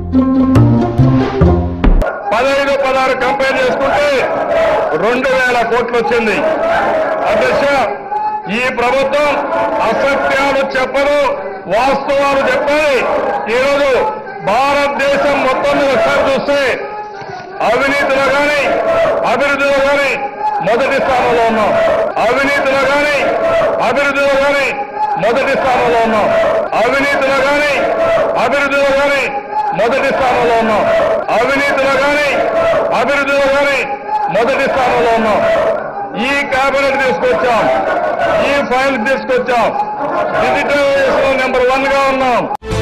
పదహైదు పదహారు కంపేర్ చేసుకుంటే రెండు వేల కోట్లు వచ్చింది అధ్యక్ష ఈ ప్రభుత్వం అసత్యాలు చెప్పదు వాస్తవాలు చెప్పాలి ఈరోజు భారతదేశం మొత్తం మీద ఒకసారి చూస్తే అవినీతిలో కానీ అభివృద్ధిలో కానీ మొదటి స్థానంలో ఉన్నాం అవినీతిలో కానీ అభివృద్ధిలో కానీ మొదటి స్థానంలో ఉన్నాం అవినీతిలో కానీ అభివృద్ధిలో కానీ మొదటి స్థానంలో ఉన్నాం అవినీతిలో కానీ అభివృద్ధిలో కానీ మొదటి స్థానంలో ఉన్నాం ఈ కేబినెట్ తీసుకొచ్చాం ఈ ఫైల్ తీసుకొచ్చాం డిజిటలైజేషన్ నెంబర్ వన్ గా ఉన్నాం